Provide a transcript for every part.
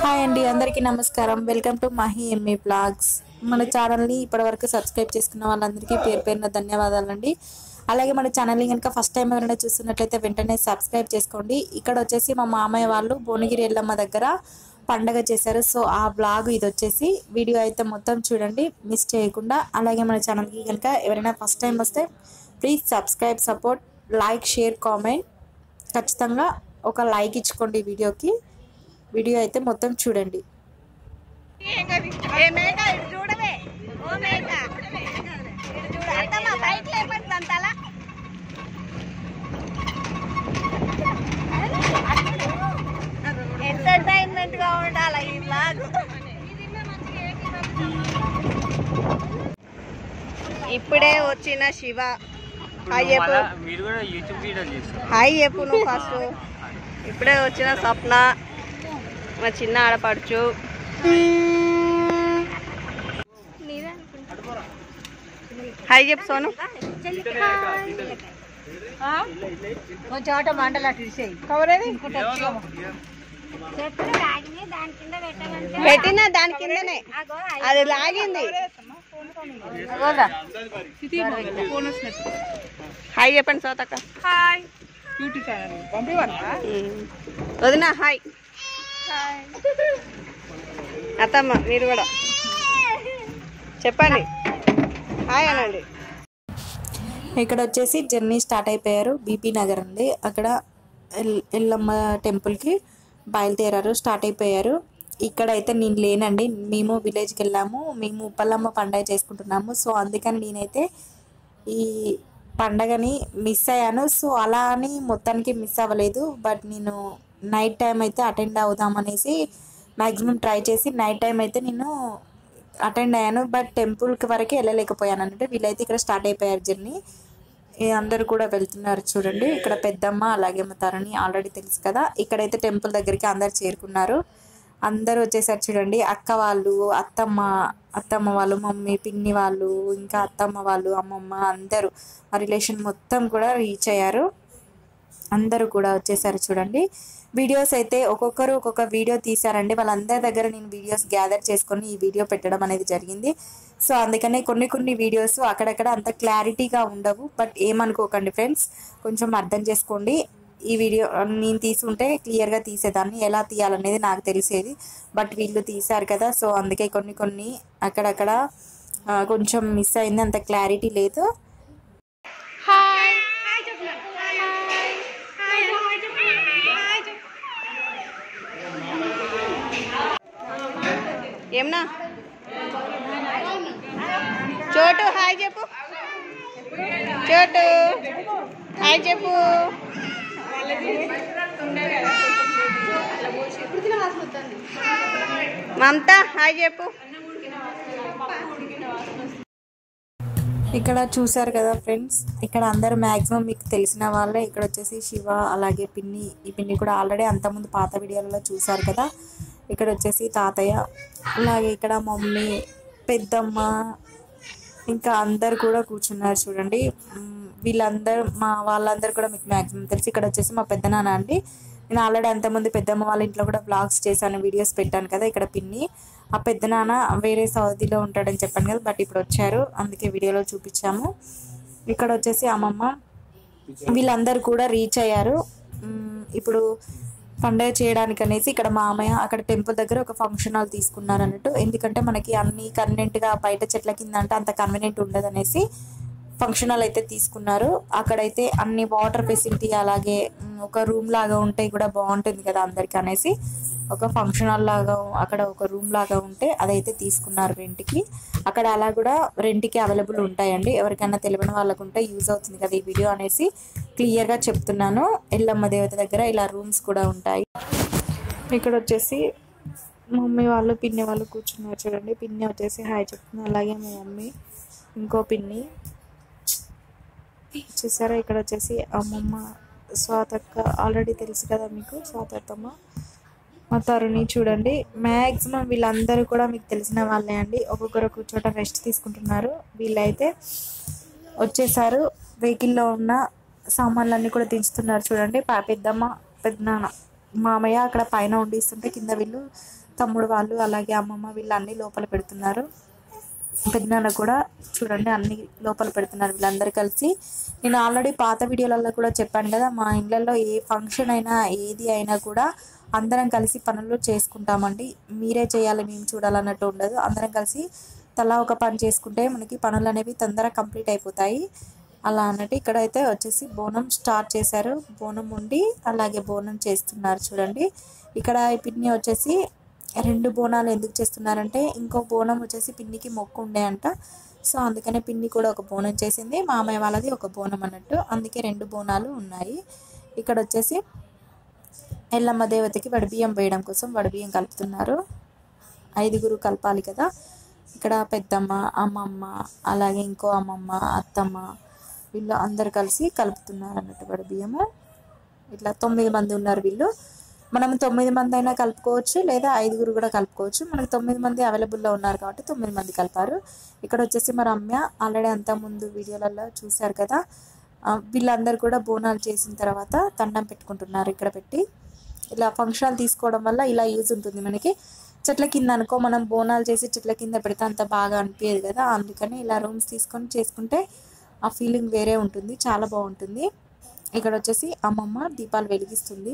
hi అండి అందరికీ నమస్కారం welcome to Mahi MA vlogs మన ఛానల్ని ఇప్పటివరకు సబ్స్క్రైబ్ చేసుకున్న వాళ్ళందరికీ పేరు పేరున ధన్యవాదాలండి అలాగే మన ఛానల్ని కనుక ఫస్ట్ టైం ఎవరైనా చూస్తున్నట్లయితే వెంటనే సబ్స్క్రైబ్ చేసుకోండి ఇక్కడ వచ్చేసి మా మామయ్య వాళ్ళు భువనగిరి ఎల్లమ్మ దగ్గర పండగ చేశారు సో ఆ బ్లాగ్ ఇది వచ్చేసి వీడియో అయితే మొత్తం చూడండి మిస్ చేయకుండా అలాగే మన ఛానల్కి కనుక ఎవరైనా ఫస్ట్ టైం వస్తే please subscribe support like share comment ఖచ్చితంగా ఒక లైక్ ఇచ్చుకోండి ఈ వీడియోకి వీడియో అయితే మొత్తం చూడండి ఏ మేక ఇటు చూడవే ఓ మేక ఇటు చూడు అత్తమ్మ పైకి లేపండి అంతలా ఎంటర్టైన్మెంట్ గా ఉండాలి ఈ బ్లాగ్ ఇప్పుడే వచ్చిన శివ హాయ్ చెప్పు మళ్ళా మీరు కూడా యూట్యూబ్ వీడియోలు చేస్తారు హాయ్ చెప్పు నువ్వు ఫస్ట్ ఇప్పుడే వచ్చిన స్వప్న మా చిన్న ఆడపడుచు హాయ్ చెప్పు సోను కొంచెం ఆట మంటలు అటు ఇసేయి కవరేది పెట్టిన దాని కిందనే అది లాగింది హాయ్ చెప్పండి సోతక్క హాయ్ యూట్యూబ్ ఛానల్ పంపివన్నా వదినా హాయ్ అత్తమ్మ మీరు కూడా చెప్పండి హాయ్ అనండి ఇక్కడ వచ్చేసి జర్నీ స్టార్ట్ అయిపోయారు బీపీ నగర్ ఉంది అక్కడ ఎల్- ఎల్లమ్మ టెంపుల్కి బయలుదేరారు స్టార్ట్ అయిపోయారు ఇక్కడ అయితే నేను లేనండి మేము విలేజ్కి వెళ్ళాము మేము ఉప్పలమ్మ పండగ చేసుకుంటున్నాము సో అందుకని నేనైతే ఈ పండగని మిస్ అయ్యాను సో అలా అని మొత్తానికి మిస్ అవ్వలేదు బట్ నేను నైట్ టైం అయితే అటెండ్ అవుదామనేసి మ్యాక్సిమం ట్రై చేసి నైట్ టైం అయితే నేను అటెండ్ అయ్యాను బట్ టెంపుల్కి వరకే వెళ్ళలేకపోయాను అన్నట్టు వీళ్ళైతే ఇక్కడ స్టార్ట్ అయిపోయారు జర్నీ ఈ అందరూ కూడా వెళ్తున్నారు చూడండి ఇక్కడ పెద్దమ్మ అలాగే మా తరణి ఆల్రెడీ తెలుసు కదా ఇక్కడైతే టెంపుల్ దగ్గరికి అందరు చేరుకున్నారు అందరూ వచ్చేసారు చూడండి అక్క వాళ్ళు అత్తమ్మ అత్తమ్మ వాళ్ళు మమ్మీ పిన్ని వాళ్ళు ఇంకా అత్తమ్మ వాళ్ళు అమ్మమ్మ అందరూ మా రిలేషన్ మొత్తం కూడా రీచ్ అయ్యారు అందరూ కూడా వచ్చేసారు చూడండి వీడియోస్ అయితే ఒక్కొక్కరు ఒక్కొక్క వీడియో తీశారండి వాళ్ళందరి దగ్గర నేను వీడియోస్ గ్యాదర్ చేసుకొని ఈ వీడియో పెట్టడం అనేది జరిగింది సో అందుకనే కొన్ని కొన్ని వీడియోస్ అక్కడక్కడ అంత క్లారిటీగా ఉండవు బట్ ఏమనుకోకండి ఫ్రెండ్స్ కొంచెం అర్థం చేసుకోండి ఈ వీడియో నేను తీసుంటే క్లియర్గా తీసేదాన్ని ఎలా తీయాలనేది నాకు తెలిసేది బట్ వీళ్ళు తీశారు కదా సో అందుకే కొన్ని కొన్ని అక్కడక్కడ ఆ, కొంచెం మిస్ అయింది అంత క్లారిటీ లేదు ఏమన్నా చోటు హాయ్ చెప్పు చోటు హాయ్ చెప్పు మమత హాయ్ చెప్పు ఇక్కడ చూసారు కదా ఫ్రెండ్స్ ఇక్కడ అందరూ మ్యాక్సిమం మీకు తెలిసిన వాళ్ళే ఇక్కడ వచ్చేసి శివ అలాగే పిన్ని ఈ పిన్ని కూడా ఆల్రెడీ అంతకుముందు పాత వీడియోలలో చూసారు కదా ఇక్కడ వచ్చేసి తాతయ్య అలాగే ఇక్కడ మమ్మీ పెద్దమ్మ ఇంకా అందరు కూడా కూర్చున్నారు చూడండి మ్, వీళ్ళందరూ మా వాళ్ళందరూ కూడా మీకు మ్యాక్సిమం తెలిసి ఇక్కడ వచ్చేసి మా పెద్దనాన్న అండి నేను ఆల్రెడీ అంతకుముందు పెద్దమ్మ వాళ్ళ ఇంట్లో కూడా బ్లాగ్స్ చేశాను వీడియోస్ పెట్టాను కదా ఇక్కడ పిన్ని ఆ పెద్దనాన్న వేరే సౌదీలో ఉంటాడని చెప్పాను కదా బట్ ఇప్పుడు వచ్చారు అందుకే వీడియోలో చూపించాము ఇక్కడ వచ్చేసి అమ్మమ్మ వీళ్ళందరూ కూడా రీచ్ అయ్యారు మ్, ఇప్పుడు పండగ చేయడానికి అనేసి ఇక్కడ మామయ్య అక్కడ టెంపుల్ దగ్గర ఒక ఫంక్షన్ హాల్ తీసుకున్నారు అన్నట్టు ఎందుకంటే మనకి అన్ని కన్వీనెంట్గా బయట చెట్ల కింద అంటే అంత కన్వీనెంట్ ఉండదు అనేసి ఫంక్షన్ హాల్ అయితే తీసుకున్నారు అక్కడైతే అన్ని వాటర్ ఫెసిలిటీ అలాగే మ్, ఒక రూమ్ లాగా ఉంటే కూడా బాగుంటుంది కదా అందరికి అనేసి ఒక ఫంక్షన్ హాల్ లాగా అక్కడ ఒక రూమ్ లాగా ఉంటే అదైతే తీసుకున్నారు రెంట్కి అక్కడ అలా కూడా రెంట్కి అవైలబుల్ ఉంటాయండి ఎవరికైనా తెలియని వాళ్ళకు ఉంటే యూజ్ అవుతుంది కదా ఈ వీడియో అనేసి క్లియర్గా చెప్తున్నాను ఎల్లమ్మ దేవత దగ్గర ఇలా రూమ్స్ కూడా ఉంటాయి ఇక్కడ వచ్చేసి మమ్మీ వాళ్ళు పిన్ని వాళ్ళు కూర్చున్నారు చూడండి పిన్ని వచ్చేసి హాయ్ చెప్తుంది అలాగే మా మమ్మీ ఇంకో పిన్ని చూసారా ఇక్కడ వచ్చేసి అమ్మమ్మ స్వాతక్క ఆల్రెడీ తెలుసు కదా మీకు స్వాతత్తమ్మ మా తరుణి చూడండి మ్యాక్సిమం వీళ్ళందరూ కూడా మీకు తెలిసిన వాళ్ళే అండి ఒక్కొక్కరు ఒక్కొక్క చోట రెస్ట్ తీసుకుంటున్నారు వీళ్ళైతే వచ్చేసారు వెహికల్లో ఉన్న సామాన్లన్నీ కూడా దించుతున్నారు చూడండి పా- పెద్దమ్మ పెద్దనాన్న మామయ్య అక్కడ పైన వండిస్తుంటే కింద వీళ్ళు తమ్ముడు వాళ్ళు అలాగే అమ్మమ్మ వీళ్ళు అన్నీ లోపల పెడుతున్నారు పెద్దనాన్న కూడా చూడండి అన్ని లోపల పెడుతున్నారు వీళ్ళందరూ కలిసి నేను ఆల్రెడీ పాత వీడియోలలో కూడా చెప్పాను కదా మా ఇళ్ళల్లో ఏ ఫంక్షన్ అయినా ఏది అయినా కూడా అందరం కలిసి పనులు చేసుకుంటామండి మీరే చేయాలి మేము చూడాలన్నట్టు ఉండదు అందరం కలిసి తలా ఒక పని చేసుకుంటే మనకి పనులు అనేవి తొందరగా కంప్లీట్ అయిపోతాయి అలా అన్నట్టు ఇక్కడైతే వచ్చేసి బోనం స్టార్ట్ చేశారు బోనం ఉండి అలాగే బోనం చేస్తున్నారు చూడండి ఇక్కడ ఈ పిన్ని వచ్చేసి రెండు బోనాలు ఎందుకు చేస్తున్నారంటే ఇంకో బోనం వచ్చేసి పిన్నికి మొక్కు ఉండే అంట సో అందుకనే పిన్ని కూడా ఒక బోనం చేసింది మామయ్య వాళ్ళది ఒక బోనం అన్నట్టు అందుకే రెండు బోనాలు ఉన్నాయి ఇక్కడ వచ్చేసి ఎల్లమ్మ దేవతకి వడిబియ్యం వేయడం కోసం వడిబియ్యం కలుపుతున్నారు ఐదుగురు కలపాలి కదా ఇక్కడ పెద్దమ్మ అమ్మమ్మ అలాగే ఇంకో అమ్మమ్మ అత్తమ్మ వీళ్ళు అందరు కలిసి కలుపుతున్నారు అన్నట్టు వడిబియ్యము ఇట్లా తొమ్మిది మంది ఉన్నారు వీళ్ళు మనం తొమ్మిది మంది అయినా కలుపుకోవచ్చు లేదా ఐదుగురు కూడా కలుపుకోవచ్చు మనకు తొమ్మిది మంది అవైలబుల్లో ఉన్నారు కాబట్టి తొమ్మిది మంది కలిపారు ఇక్కడ వచ్చేసి మరి రమ్య ఆల్రెడీ అంత ముందు వీడియోలలో చూశారు కదా ఆ, వీళ్ళందరూ కూడా బోనాలు చేసిన తర్వాత దండం పెట్టుకుంటున్నారు ఇక్కడ పెట్టి ఇలా ఫంక్షన్లు తీసుకోవడం వల్ల ఇలా యూజ్ ఉంటుంది మనకి చెట్ల కింద అనుకో మనం బోనాలు చేసి చెట్ల కింద పెడితే అంత బాగా అనిపించదు కదా అందుకని ఇలా రూమ్స్ తీసుకొని చేసుకుంటే ఆ ఫీలింగ్ వేరే ఉంటుంది చాలా బాగుంటుంది ఇక్కడ వచ్చేసి అమ్మమ్మ దీపాలు వెలిగిస్తుంది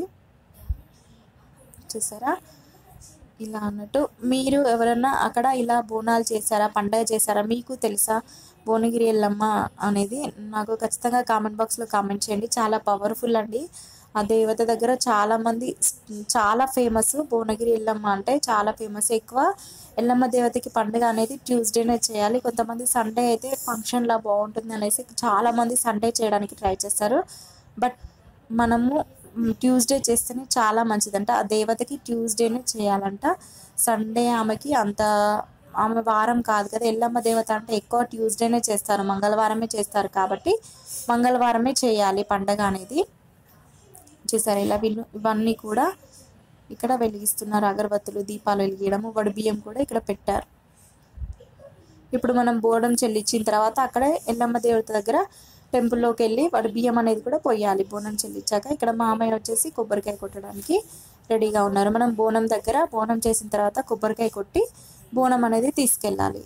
చూసారా ఇలా అన్నట్టు మీరు ఎవరన్నా అక్కడ ఇలా బోనాలు చేశారా పండగ చేశారా మీకు తెలుసా భువనగిరి ఎల్లమ్మ అనేది నాకు ఖచ్చితంగా కామెంట్ బాక్స్లో కామెంట్ చేయండి చాలా పవర్ఫుల్ అండి ఆ దేవత దగ్గర చాలా మంది చాలా ఫేమస్ భువనగిరి ఎల్లమ్మ అంటే చాలా ఫేమస్ ఎక్కువ ఎల్లమ్మ దేవతకి పండుగ అనేది ట్యూస్డేనే చేయాలి కొంతమంది సండే అయితే ఫంక్షన్లా బాగుంటుంది అనేసి చాలా మంది సండే చేయడానికి ట్రై చేస్తారు బట్ మనము ట్యూస్డే చేస్తేనే చాలా మంచిదంట ఆ దేవతకి ట్యూస్డేనే చేయాలంట సండే ఆమెకి అంత ఆమె వారం కాదు కదా ఎల్లమ్మ దేవత అంటే ఎక్కువ ట్యూస్డేనే చేస్తారు మంగళవారమే చేస్తారు కాబట్టి మంగళవారమే చేయాలి పండగ అనేది చూసారు ఇలా వీళ్ళు ఇవన్నీ కూడా ఇక్కడ వెలిగిస్తున్నారు అగరబత్తులు దీపాలు వెలిగించడము వడి బియ్యం కూడా ఇక్కడ పెట్టారు ఇప్పుడు మనం బోనం చెల్లించిన తర్వాత అక్కడ ఎల్లమ్మ దేవత దగ్గర టెంపుల్లోకి వెళ్ళి వాడి బియ్యం అనేది కూడా పోయాలి బోనం చెల్లించాక ఇక్కడ మామయ్య వచ్చేసి కొబ్బరికాయ కొట్టడానికి రెడీగా ఉన్నారు మనం బోనం దగ్గర బోనం చేసిన తర్వాత కొబ్బరికాయ కొట్టి బోనం అనేది తీసుకెళ్ళాలి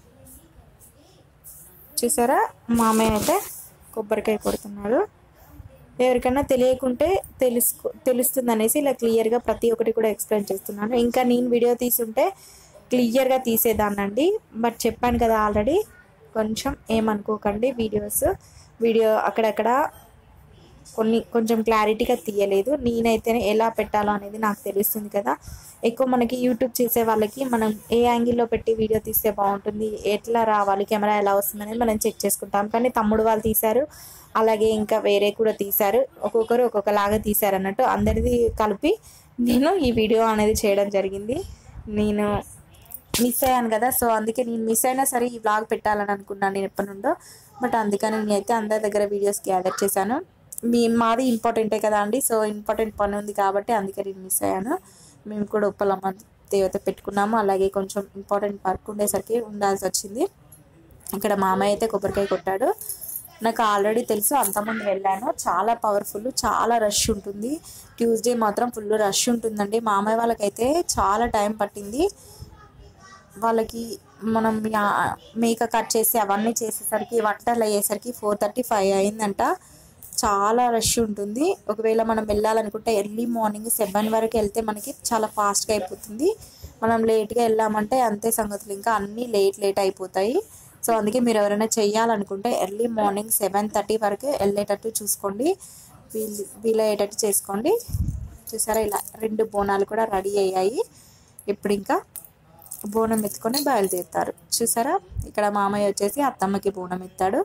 చూసారా మామయ్య అయితే కొబ్బరికాయ కొడుతున్నాడు ఎవరికైనా తెలియకుంటే తెలుసుకో తెలుస్తుంది అనేసి ఇలా క్లియర్గా ప్రతి ఒక్కటి కూడా ఎక్స్ప్లెయిన్ చేస్తున్నాను ఇంకా నేను వీడియో తీసుంటే క్లియర్గా తీసేదాన్నండి బట్ చెప్పాను కదా ఆల్రెడీ కొంచెం ఏమనుకోకండి వీడియోస్ వీడియో అక్కడక్కడ కొన్ని కొంచెం క్లారిటీగా తీయలేదు నేనైతే ఎలా పెట్టాలో అనేది నాకు తెలుస్తుంది కదా ఎక్కువ మనకి యూట్యూబ్ చేసే వాళ్ళకి మనం ఏ యాంగిల్లో పెట్టి వీడియో తీస్తే బాగుంటుంది ఎట్లా రావాలి కెమెరా ఎలా వస్తుంది అనేది మనం చెక్ చేసుకుంటాం కానీ తమ్ముడు వాళ్ళు తీశారు అలాగే ఇంకా వేరే కూడా తీశారు ఒక్కొక్కరు ఒక్కొక్కలాగా తీశారు అన్నట్టు అందరిది కలిపి నేను ఈ వీడియో అనేది చేయడం జరిగింది నేను మిస్ అయ్యాను కదా సో అందుకే నేను మిస్ అయినా సరే ఈ వ్లాగ్ పెట్టాలని అనుకున్నాను నేను ఎప్పటి నుండో బట్ అందుకని నేనైతే అందరి దగ్గర వీడియోస్ గ్యాదర్ చేశాను మీ మాది ఇంపార్టెంటే కదా అండి సో ఇంపార్టెంట్ పని ఉంది కాబట్టి అందుకే నేను మిస్ అయ్యాను మేము కూడా ఉప్పలమ్మ దేవత పెట్టుకున్నాము అలాగే కొంచెం ఇంపార్టెంట్ వర్క్ ఉండేసరికి ఉండాల్సి వచ్చింది ఇక్కడ మామయ్య అయితే కొబ్బరికాయ కొట్టాడు నాకు ఆల్రెడీ తెలుసు అంతమంది వెళ్ళాను చాలా పవర్ఫుల్ చాలా రష్ ఉంటుంది ట్యూస్డే మాత్రం ఫుల్ రష్ ఉంటుందండి మామయ్య వాళ్ళకైతే చాలా టైం పట్టింది వాళ్ళకి మనం యా- మేక కట్ చేసి అవన్నీ చేసేసరికి వంటలు అయ్యేసరికి ఫోర్ థర్టీ ఫైవ్ అయిందంట చాలా రష్ ఉంటుంది ఒకవేళ మనం వెళ్ళాలనుకుంటే ఎర్లీ మార్నింగ్ సెవెన్ వరకు వెళ్తే మనకి చాలా ఫాస్ట్గా అయిపోతుంది మనం లేట్గా వెళ్ళామంటే అంతే సంగతులు ఇంకా అన్నీ లేట్ లేట్ అయిపోతాయి సో అందుకే మీరు ఎవరైనా చెయ్యాలనుకుంటే ఎర్లీ మార్నింగ్ సెవెన్ థర్టీ వరకు వెళ్ళేటట్టు చూసుకోండి వీలు వీలయ్యేటట్టు చేసుకోండి చూసారా ఇలా రెండు బోనాలు కూడా రెడీ అయ్యాయి ఇప్పుడు ఇంకా బోనం ఎత్తుకొని బయలుదేరుతారు చూసారా ఇక్కడ మామయ్య వచ్చేసి అత్తమ్మకి బోనం ఎత్తాడు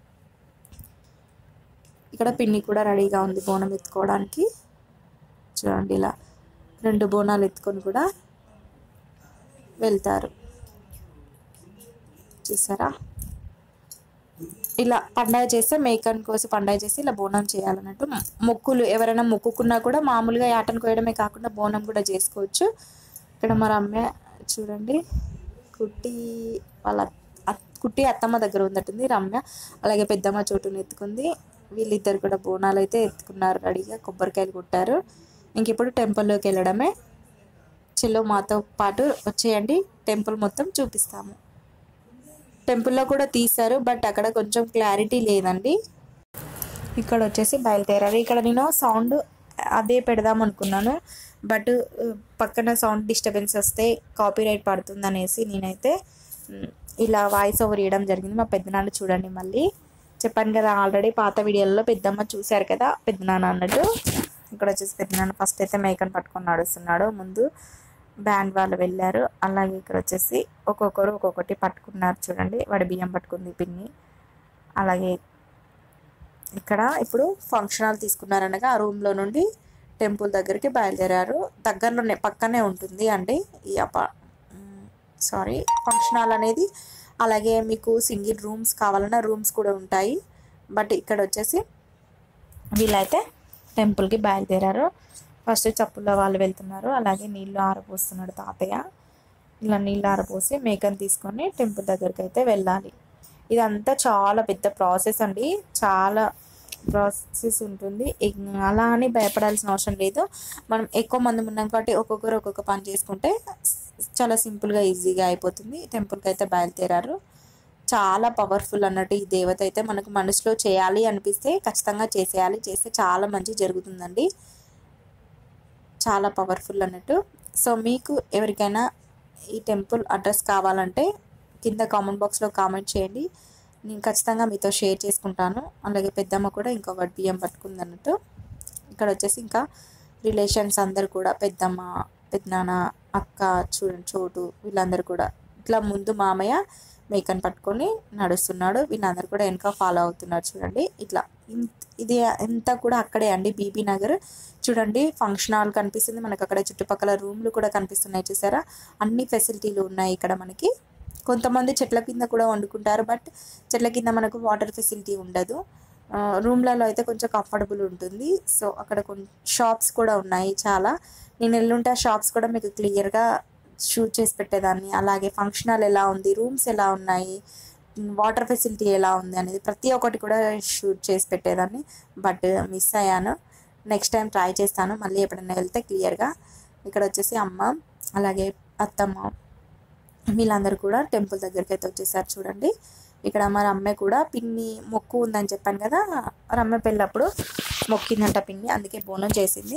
ఇక్కడ పిన్ని కూడా రెడీగా ఉంది బోనం ఎత్తుకోవడానికి చూడండి ఇలా రెండు బోనాలు ఎత్తుకొని కూడా వెళ్తారు చూసారా ఇలా పండగ చేస్తే మేకన్ కోసి పండగ చేసి ఇలా బోనం చేయాలన్నట్టు మొక్కులు ఎవరైనా మొక్కుకున్నా కూడా మామూలుగా యాటను కోయడమే కాకుండా బోనం కూడా చేసుకోవచ్చు ఇక్కడ మరి అమ్మ చూడండి కుట్టి వాళ్ళ అత్- కుట్టి అత్తమ్మ దగ్గర ఉందట్టుంది రమ్య అలాగే పెద్దమ్మ చోటుని ఎత్తుకుంది వీళ్ళిద్దరు కూడా బోనాలు అయితే ఎత్తుకున్నారు రెడీగా కొబ్బరికాయలు కొట్టారు ఇంక ఇప్పుడు టెంపుల్లోకి వెళ్ళడమే చెల్లో మాతో పాటు వచ్చేయండి టెంపుల్ మొత్తం చూపిస్తాము టెంపుల్లో కూడా తీశారు బట్ అక్కడ కొంచెం క్లారిటీ లేదండి ఇక్కడ వచ్చేసి బయలుదేరారు ఇక్కడ నేను సౌండ్ అదే పెడదాం అనుకున్నాను బట్ పక్కన సౌండ్ డిస్టర్బెన్స్ వస్తే కాపీరైట్ పడుతుంది అనేసి నేనైతే ఉమ్, ఇలా వాయిస్ ఓవర్ ఇవ్వడం జరిగింది మా పెద్దనాన్న చూడండి మళ్ళీ చెప్పాను కదా ఆల్రెడీ పాత వీడియోలలో పెద్దమ్మ చూశారు కదా పెద్దనాన్న అన్నట్టు ఇక్కడ వచ్చేసి పెద్దనాన్న ఫస్ట్ అయితే మేకను పట్టుకొని నడుస్తున్నాడు ముందు బ్యాండ్ వాళ్ళు వెళ్ళారు అలాగే ఇక్కడ వచ్చేసి ఒక్కొక్కరు ఒక్కొక్కటి పట్టుకున్నారు చూడండి వాడి బియ్యం పట్టుకుంది పిన్ని అలాగే ఇక్కడ ఇప్పుడు ఫంక్షన్ హాల్ తీసుకున్నారనగా ఆ రూమ్లో నుండి టెంపుల్ దగ్గరికి బయలుదేరారు దగ్గరలోనే పక్కనే ఉంటుంది అండి ఈ అపా సారీ ఫంక్షన్ హాల్ అనేది అలాగే మీకు సింగిల్ రూమ్స్ కావాలన్నా రూమ్స్ కూడా ఉంటాయి బట్ ఇక్కడ వచ్చేసి వీళ్ళైతే టెంపుల్కి బయలుదేరారు ఫస్ట్ చప్పుల్లో వాళ్ళు వెళ్తున్నారు అలాగే నీళ్ళు ఆరపోస్తున్నాడు తాతయ్య ఇలా నీళ్ళు ఆరపోసి మేకను తీసుకొని టెంపుల్ దగ్గరికి అయితే వెళ్ళాలి ఇదంతా చాలా పెద్ద ప్రాసెస్ అండి చాలా ప్రాసెస్ ఉంటుంది ఇక్- అలా అని భయపడాల్సిన అవసరం లేదు మనం ఎక్కువ మంది ఉన్నాం కాబట్టి ఒక్కొక్కరు ఒక్కొక్క పని చేసుకుంటే చాలా సింపుల్గా ఈజీగా అయిపోతుంది టెంపుల్కి అయితే బయలుదేరారు చాలా పవర్ఫుల్ అన్నట్టు ఈ దేవత అయితే మనకు మనసులో చేయాలి అనిపిస్తే ఖచ్చితంగా చేసేయాలి చేస్తే చాలా మంచి జరుగుతుందండి చాలా పవర్ఫుల్ అన్నట్టు సో మీకు ఎవరికైనా ఈ టెంపుల్ అడ్రస్ కావాలంటే కింద కామెంట్ బాక్స్లో కామెంట్ చేయండి నేను ఖచ్చితంగా మీతో షేర్ చేసుకుంటాను అలాగే పెద్దమ్మ కూడా ఇంకో వడ్ బియ్యం పట్టుకుంది అన్నట్టు ఇక్కడ వచ్చేసి ఇంకా రిలేషన్స్ అందరు కూడా పెద్దమ్మ పెద్దనాన్న అక్క చూడండి చోటు వీళ్ళందరూ కూడా ఇట్లా ముందు మామయ్య మేకను పట్టుకొని నడుస్తున్నాడు వీళ్ళందరూ కూడా వెనక ఫాలో అవుతున్నారు చూడండి ఇట్లా ఇంత- ఇది అంతా కూడా అక్కడే అండి బీబీ నగర్ చూడండి ఫంక్షన్ హాల్ కనిపిస్తుంది మనకు అక్కడ చుట్టుపక్కల రూమ్లు కూడా కనిపిస్తున్నాయి చూసారా అన్ని ఫెసిలిటీలు ఉన్నాయి ఇక్కడ మనకి కొంతమంది చెట్ల కింద కూడా వండుకుంటారు బట్ చెట్ల కింద మనకు వాటర్ ఫెసిలిటీ ఉండదు ఆ, రూమ్లలో అయితే కొంచెం కంఫర్టబుల్ ఉంటుంది సో అక్కడ కొన్ని షాప్స్ కూడా ఉన్నాయి చాలా నేను ఎల్లుంటే ఆ షాప్స్ కూడా మీకు క్లియర్గా షూట్ చేసి పెట్టేదాన్ని అలాగే ఫంక్షన్ హాల్ ఎలా ఉంది రూమ్స్ ఎలా ఉన్నాయి వాటర్ ఫెసిలిటీ ఎలా ఉంది అనేది ప్రతి ఒక్కటి కూడా షూట్ చేసి పెట్టేదాన్ని బట్ మిస్ అయ్యాను నెక్స్ట్ టైం ట్రై చేస్తాను మళ్ళీ ఎప్పుడైనా వెళ్తే క్లియర్గా ఇక్కడ వచ్చేసి అమ్మ అలాగే అత్తమ్మ వీళ్ళందరూ కూడా టెంపుల్ దగ్గరికి అయితే వచ్చేసారు చూడండి ఇక్కడ మరి అమ్మాయి కూడా పిన్ని మొక్కు ఉందని చెప్పాను కదా రమ్మ పెళ్ళప్పుడు మొక్కిందంట పిన్ని అందుకే బోనం చేసింది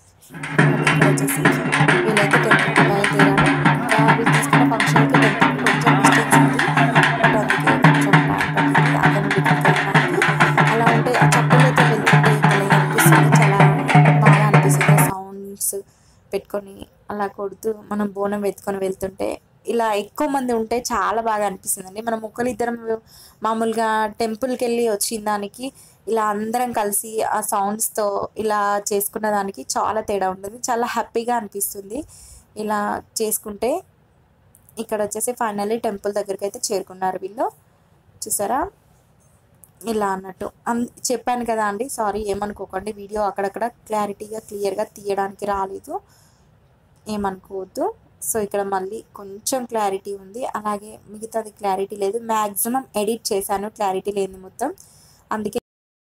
ఇక్కడ వచ్చేసి వీళ్ళైతే టెంపుల్కి బయలుదేరారు ఇంకా వీళ్ళు తీసుకున్న ఫంక్షన్కి టెంపుల్ కొంచెం డిస్టెన్స్ ఉంది బట్ అందుకే కొంచెం టైం పట్టింది అక్కడ నుండి ఇక్కడికి వెళ్ళడానికి అలా ఉంటే ఆ చప్పులతో వెళ్తుంటే భలే అనిపిస్తుంది చాలా బాగా అనిపిస్తుంది సౌండ్స్ పెట్టుకొని అలా కొడుతూ మనం బోనం ఎత్తుకొని వెళ్తుంటే ఇలా ఎక్కువ మంది ఉంటే చాలా బాగా అనిపిస్తుంది అండి మనం ఒక్కరిద్దరం మామూలుగా టెంపుల్కి వెళ్ళి వచ్చిన దానికి ఇలా అందరం కలిసి ఆ సౌండ్స్తో ఇలా చేసుకున్న దానికి చాలా తేడా ఉంటుంది చాలా హ్యాపీగా అనిపిస్తుంది ఇలా చేసుకుంటే ఇక్కడ వచ్చేసి ఫైనల్లీ టెంపుల్ దగ్గరికి అయితే చేరుకున్నారు వీళ్ళు చూసారా ఇలా అన్నట్టు అన్ చెప్పాను కదా అండి సారీ ఏమనుకోకండి వీడియో అక్కడక్కడ క్లారిటీగా క్లియర్గా తీయడానికి రాలేదు ఏమనుకోవద్దు సో ఇక్కడ మళ్ళీ కొంచెం క్లారిటీ ఉంది అలాగే మిగతాది క్లారిటీ లేదు మ్యాక్సిమం ఎడిట్ చేశాను క్లారిటీ లేని మొత్తం అందుకే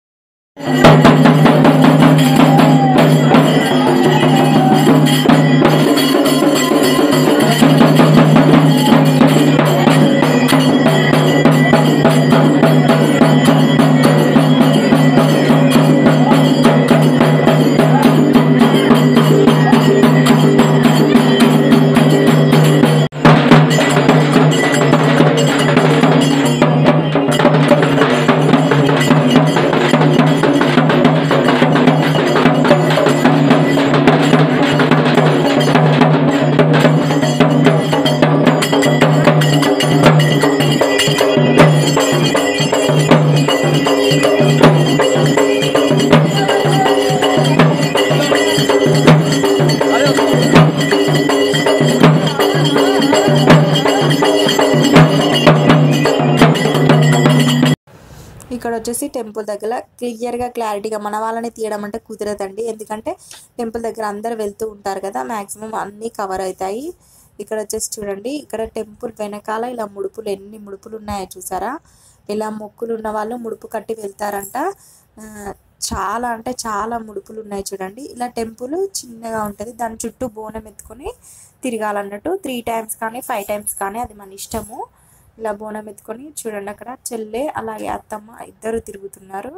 ఇక్కడ వచ్చేసి టెంపుల్ దగ్గర క్లియర్గా క్లారిటీగా మన వాళ్ళని తీయడం అంటే కుదరదండి ఎందుకంటే టెంపుల్ దగ్గర అందరు వెళ్తూ ఉంటారు కదా మ్యాక్సిమం అన్నీ కవర్ అవుతాయి ఇక్కడ వచ్చేసి చూడండి ఇక్కడ టెంపుల్ వెనకాల ఇలా ముడుపులు ఎన్ని ముడుపులు ఉన్నాయో చూసారా ఇలా మొక్కులు ఉన్న వాళ్ళు ముడుపు కట్టి వెళ్తారంట ఆ, చాలా అంటే చాలా ముడుపులు ఉన్నాయి చూడండి ఇలా టెంపుల్ చిన్నగా ఉంటుంది దాని చుట్టూ బోనం ఎత్తుకొని తిరగాలన్నట్టు త్రీ టైమ్స్ కానీ ఫైవ్ టైమ్స్ కానీ అది మన ఇష్టము ఇలా బోనం ఎత్తుకొని చూడండి అక్కడ చెల్లె అలాగే అత్తమ్మ ఇద్దరు తిరుగుతున్నారు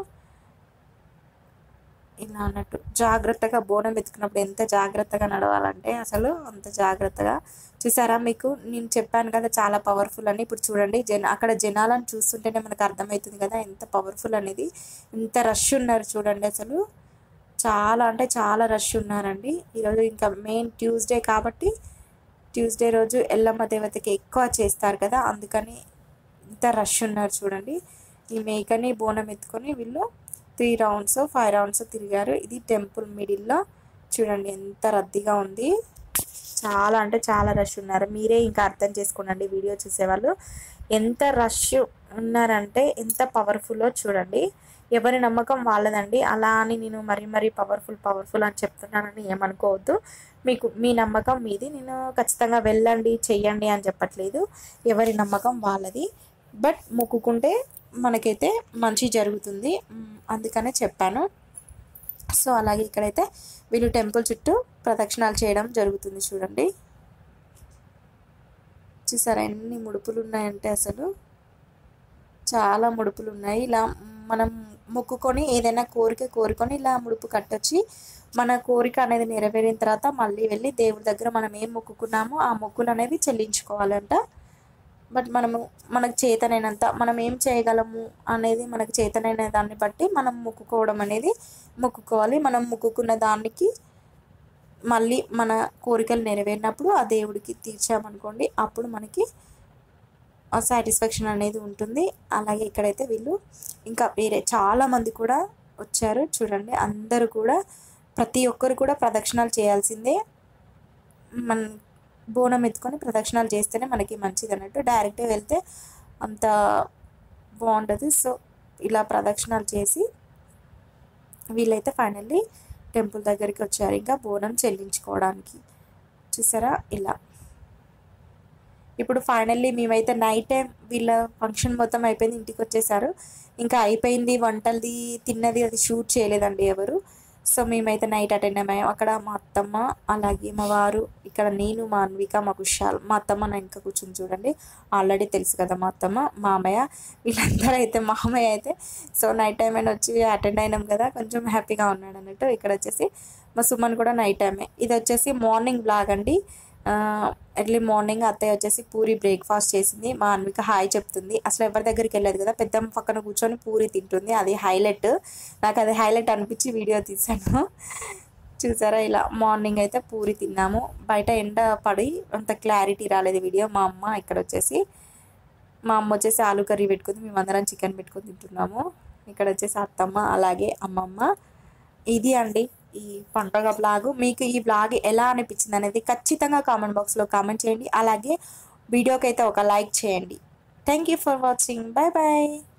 ఇలా అన్నట్టు జాగ్రత్తగా బోనం ఎత్తుకున్నప్పుడు ఎంత జాగ్రత్తగా నడవాలంటే అసలు అంత జాగ్రత్తగా చూసారా మీకు నేను చెప్పాను కదా చాలా పవర్ఫుల్ అని ఇప్పుడు చూడండి జన అక్కడ జనాలను చూస్తుంటేనే మనకు అర్థమవుతుంది కదా ఎంత పవర్ఫుల్ అనేది ఎంత రష్ ఉన్నారు చూడండి అసలు చాలా అంటే చాలా రష్ ఉన్నారండి ఈరోజు ఇంకా మెయిన్ ట్యూస్డే కాబట్టి ట్యూస్డే రోజు ఎల్లమ్మ దేవతకి ఎక్కువ చేస్తారు కదా అందుకని ఇంత రష్ ఉన్నారు చూడండి ఈ మేకని బోనం ఎత్తుకొని వీళ్ళు త్రీ రౌండ్స్ ఫైవ్ రౌండ్స్ తిరిగారు ఇది టెంపుల్ మిడిల్లో చూడండి ఎంత రద్దీగా ఉంది చాలా అంటే చాలా రష్ ఉన్నారు మీరే ఇంకా అర్థం చేసుకోండి వీడియో చూసేవాళ్ళు ఎంత రష్ ఉన్నారంటే ఎంత పవర్ఫుల్లో చూడండి ఎవరి నమ్మకం వాళ్ళదండి అలా అని నేను మరీ మరీ పవర్ఫుల్ పవర్ఫుల్ అని చెప్తున్నానని ఏమనుకోవద్దు మీకు మీ నమ్మకం మీది నేను ఖచ్చితంగా వెళ్ళండి చెయ్యండి అని చెప్పట్లేదు ఎవరి నమ్మకం వాళ్ళది బట్ మొక్కుకుంటే మనకైతే మంచి జరుగుతుంది మ్, అందుకనే చెప్పాను సో అలాగే ఇక్కడైతే వీళ్ళు టెంపుల్ చుట్టూ ప్రదక్షిణాలు చేయడం జరుగుతుంది చూడండి చూసారా ఎన్ని ముడుపులు ఉన్నాయంటే అసలు చాలా ముడుపులు ఉన్నాయి ఇలా మనం మొక్కుకొని ఏదైనా కోరిక కోరుకొని ఇలా ముడుపు కట్టొచ్చి మన కోరిక అనేది నెరవేరిన తర్వాత మళ్ళీ వెళ్ళి దేవుడి దగ్గర మనం ఏం మొక్కుకున్నామో ఆ మొక్కులు అనేవి చెల్లించుకోవాలంట బట్ మనము మనకు చేతనైనంత మనం ఏం చేయగలము అనేది మనకు చేతనైన దాన్ని బట్టి మనం మొక్కుకోవడం అనేది మొక్కుకోవాలి మనం మొక్కుకున్న దానికి మళ్ళీ మన కోరికలు నెరవేరినప్పుడు ఆ దేవుడికి తీర్చామనుకోండి అప్పుడు మనకి ఆ సాటిస్ఫాక్షన్ అనేది ఉంటుంది అలాగే ఇక్కడైతే వీళ్ళు ఇంకా వేరే చాలామంది కూడా వచ్చారు చూడండి అందరూ కూడా ప్రతి ఒక్కరు కూడా ప్రదక్షిణాలు చేయాల్సిందే మన బోనం ఎత్తుకొని ప్రదక్షిణాలు చేస్తేనే మనకి మంచిది అన్నట్టు డైరెక్ట్గా వెళ్తే అంత బాగుంటుంది సో ఇలా ప్రదక్షిణాలు చేసి వీళ్ళైతే ఫైనల్లీ టెంపుల్ దగ్గరికి వచ్చారు ఇంకా బోనం చెల్లించుకోవడానికి చూసారా ఇలా ఇప్పుడు ఫైనల్లీ మేమైతే నైట్ టైం వీళ్ళ ఫంక్షన్ మొత్తం అయిపోయింది ఇంటికి వచ్చేసారు ఇంకా అయిపోయింది వంటలది తిన్నది అది షూట్ చేయలేదండి ఎవరు సో మేమైతే నైట్ అటెండ్ అయ్యాము అక్కడ మా అత్తమ్మ అలాగే మా వారు ఇక్కడ నేను మా అన్విక మా కుషాల్ మా అత్తమ్మ నా ఇంకా కూర్చుని చూడండి ఆల్రెడీ తెలుసు కదా మా అత్తమ్మ మామయ్య వీళ్ళందరూ అయితే మామయ్య అయితే సో నైట్ టైం అయినా వచ్చి అటెండ్ అయినాం కదా కొంచెం హ్యాపీగా ఉన్నాడు అన్నట్టు ఇక్కడ వచ్చేసి మా సుమన్ కూడా నైట్ టైమే ఇది వచ్చేసి మార్నింగ్ బ్లాగ్ అండి ఎర్లీ మార్నింగ్ అత్తయ్య వచ్చేసి పూరి బ్రేక్ఫాస్ట్ చేసింది మా అన్విక హాయ్ చెప్తుంది అసలు ఎవరి దగ్గరికి వెళ్ళదు కదా పెద్దమ్మ పక్కన కూర్చొని పూరి తింటుంది అది హైలైట్ నాకు అది హైలైట్ అనిపించి వీడియో తీశాను చూసారా ఇలా మార్నింగ్ అయితే పూరి తిన్నాము బయట ఎండ పడి అంత క్లారిటీ రాలేదు వీడియో మా అమ్మ ఇక్కడ వచ్చేసి మా అమ్మ వచ్చేసి ఆలు కర్రీ పెట్టుకుంది మేమందరం చికెన్ పెట్టుకొని తింటున్నాము ఇక్కడ వచ్చేసి అత్తమ్మ అలాగే అమ్మమ్మ ఇది అండి ఈ పండగ బ్లాగ్ మీకు ఈ బ్లాగ్ ఎలా అనిపించింది అనేది ఖచ్చితంగా కామెంట్ బాక్స్లో కామెంట్ చేయండి అలాగే వీడియోకి అయితే ఒక లైక్ చేయండి thank you for watching bye bye